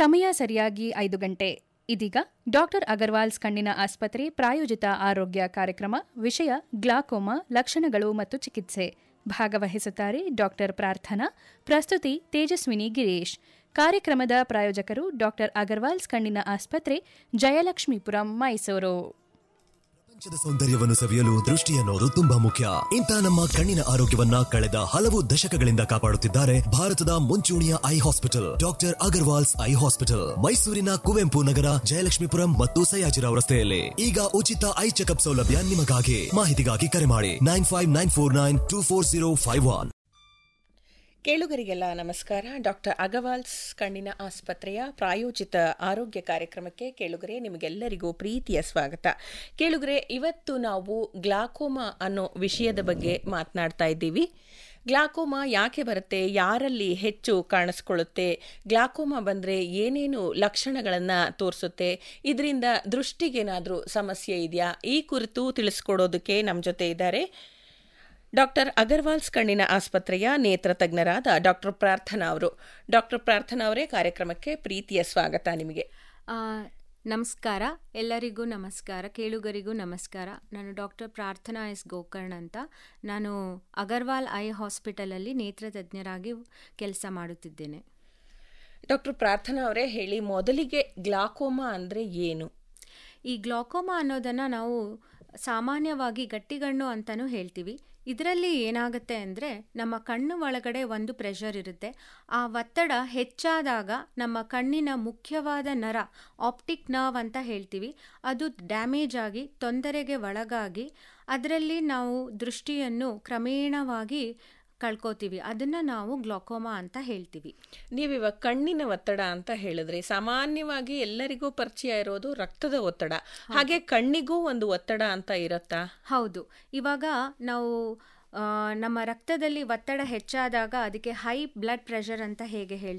ಸಮಯ ಸರಿಯಾಗಿ ಐದು ಗಂಟೆ ಇದೀಗ ಡಾಕ್ಟರ್ ಅಗರ್ವಾಲ್ಸ್ ಕಣ್ಣಿನ ಆಸ್ಪತ್ರೆ ಪ್ರಾಯೋಜಿತ ಆರೋಗ್ಯ ಕಾರ್ಯಕ್ರಮ ವಿಷಯ ಗ್ಲಾಕೋಮಾ ಲಕ್ಷಣಗಳು ಮತ್ತು ಚಿಕಿತ್ಸೆ ಭಾಗವಹಿಸುತ್ತಾರೆ ಡಾಕ್ಟರ್ ಪ್ರಾರ್ಥನಾ ಪ್ರಸ್ತುತಿ ತೇಜಸ್ವಿನಿ ಗಿರೀಶ್ ಕಾರ್ಯಕ್ರಮದ ಪ್ರಾಯೋಜಕರು ಡಾಕ್ಟರ್ ಅಗರ್ವಾಲ್ಸ್ ಕಣ್ಣಿನ ಆಸ್ಪತ್ರೆ ಜಯಲಕ್ಷ್ಮೀಪುರಂ ಮೈಸೂರು ಪ್ರಪಂಚದ ಸೌಂದರ್ಯವನ್ನು ಸವಿಯಲು ದೃಷ್ಟಿ ಅನ್ನೋದು ತುಂಬಾ ಮುಖ್ಯ ಇಂಥ ನಮ್ಮ ಕಣ್ಣಿನ ಆರೋಗ್ಯವನ್ನ ಕಳೆದ ಹಲವು ದಶಕಗಳಿಂದ ಕಾಪಾಡುತ್ತಿದ್ದಾರೆ ಭಾರತದ ಮುಂಚೂಣಿಯ eye hospital doctor Agarwals eye hospital ಮೈಸೂರಿನ ಕುವೆಂಪು ನಗರ ಜಯಲಕ್ಷ್ಮೀಪುರಂ ಮತ್ತು ಸಯಾಜಿರಾವ್ ರಸ್ತೆಯಲ್ಲಿ ಈಗ ಉಚಿತ ಐ ಚೆಕಪ್ ಸೌಲಭ್ಯ ನಿಮಗಾಗಿ ಮಾಹಿತಿಗಾಗಿ ಕರೆ ಮಾಡಿ nine five nine four nine two four zero five one ಕೇಳುಗರಿಗೆಲ್ಲ ನಮಸ್ಕಾರ ಡಾಕ್ಟರ್ ಅಗವಾಲ್ಸ್ ಕಣ್ಣಿನ ಆಸ್ಪತ್ರೆಯ ಪ್ರಾಯೋಜಿತ ಆರೋಗ್ಯ ಕಾರ್ಯಕ್ರಮಕ್ಕೆ ಕೇಳುಗರೆ ನಿಮಗೆಲ್ಲರಿಗೂ ಪ್ರೀತಿಯ ಸ್ವಾಗತ ಕೇಳುಗರೆ ಇವತ್ತು ನಾವು ಗ್ಲಾಕೋಮಾ ಅನ್ನೋ ವಿಷಯದ ಬಗ್ಗೆ ಮಾತನಾಡ್ತಾ ಇದ್ದೀವಿ ಗ್ಲಾಕೋಮಾ ಯಾಕೆ ಬರುತ್ತೆ ಯಾರಲ್ಲಿ ಹೆಚ್ಚು ಕಾಣಿಸ್ಕೊಳ್ಳುತ್ತೆ ಗ್ಲಾಕೋಮಾ ಬಂದರೆ ಏನೇನು ಲಕ್ಷಣಗಳನ್ನು ತೋರಿಸುತ್ತೆ ಇದರಿಂದ ದೃಷ್ಟಿಗೇನಾದರೂ ಸಮಸ್ಯೆ ಇದೆಯಾ ಈ ಕುರಿತು ತಿಳಿಸ್ಕೊಡೋದಕ್ಕೆ ನಮ್ಮ ಜೊತೆ ಇದ್ದಾರೆ ಡಾಕ್ಟರ್ ಅಗರ್ವಾಲ್ಸ್ ಕಣ್ಣಿನ ಆಸ್ಪತ್ರೆಯ ನೇತ್ರ ತಜ್ಞರಾದ ಡಾಕ್ಟರ್ ಪ್ರಾರ್ಥನಾ ಅವರು ಡಾಕ್ಟರ್ ಪ್ರಾರ್ಥನಾ ಅವರೇ ಕಾರ್ಯಕ್ರಮಕ್ಕೆ ಪ್ರೀತಿಯ ಸ್ವಾಗತ ನಿಮಗೆ ಆ, ನಮಸ್ಕಾರ ಎಲ್ಲರಿಗೂ ನಮಸ್ಕಾರ ಕೇಳುಗರಿಗೂ ನಮಸ್ಕಾರ ನಾನು ಡಾಕ್ಟರ್ ಪ್ರಾರ್ಥನಾ ಎಸ್ ಗೋಕರ್ಣ್ ಅಂತ ನಾನು ಅಗರ್ವಾಲ್ ಐ ಹಾಸ್ಪಿಟಲಲ್ಲಿ ನೇತ್ರ ತಜ್ಞರಾಗಿ ಕೆಲಸ ಮಾಡುತ್ತಿದ್ದೇನೆ ಡಾಕ್ಟರ್ ಪ್ರಾರ್ಥನಾ ಅವರೇ ಹೇಳಿ ಮೊದಲಿಗೆ ಗ್ಲಾಕೋಮಾ ಅಂದರೆ ಏನು ಈ ಗ್ಲಾಕೋಮಾ ಅನ್ನೋದನ್ನು ನಾವು ಸಾಮಾನ್ಯವಾಗಿ ಗಟ್ಟಿಗಣ್ಣು ಅಂತಲೂ ಹೇಳ್ತೀವಿ ಇದರಲ್ಲಿ ಏನಾಗುತ್ತೆ ಅಂದರೆ ನಮ್ಮ ಕಣ್ಣು ಒಳಗಡೆ ಒಂದು ಪ್ರೆಷರ್ ಇರುತ್ತೆ ಆ ಒತ್ತಡ ಹೆಚ್ಚಾದಾಗ ನಮ್ಮ ಕಣ್ಣಿನ ಮುಖ್ಯವಾದ ನರ ಆಪ್ಟಿಕ್ ನರ್ವ್ ಅಂತ ಹೇಳ್ತೀವಿ ಅದು ಡ್ಯಾಮೇಜ್ ಆಗಿ ತೊಂದರೆಗೆ ಒಳಗಾಗಿ ಅದರಲ್ಲಿ ನಾವು ದೃಷ್ಟಿಯನ್ನು ಕ್ರಮೇಣವಾಗಿ ಕಳ್ಕೋತೀವಿ ಅದನ್ನು ನಾವು ಗ್ಲಾಕೋಮಾ ಅಂತ ಹೇಳ್ತೀವಿ ನೀವಿವಾಗ ಕಣ್ಣಿನ ಒತ್ತಡ ಅಂತ ಹೇಳಿದ್ರಿ ಸಾಮಾನ್ಯವಾಗಿ ಎಲ್ಲರಿಗೂ ಪರಿಚಯ ಇರೋದು ರಕ್ತದ ಒತ್ತಡ ಹಾಗೆ ಕಣ್ಣಿಗೂ ಒಂದು ಒತ್ತಡ ಅಂತ ಇರುತ್ತಾ ಹೌದು ಇವಾಗ ನಾವು ಆ, ನಮ್ಮ ರಕ್ತದಲ್ಲಿ ಒತ್ತಡ ಹೆಚ್ಚಾದಾಗ ಅದಕ್ಕೆ ಹೈ ಬ್ಲಡ್ ಪ್ರೆಷರ್ ಅಂತ ಹೇಗೆ ಹೇಳ್ತೀವಿ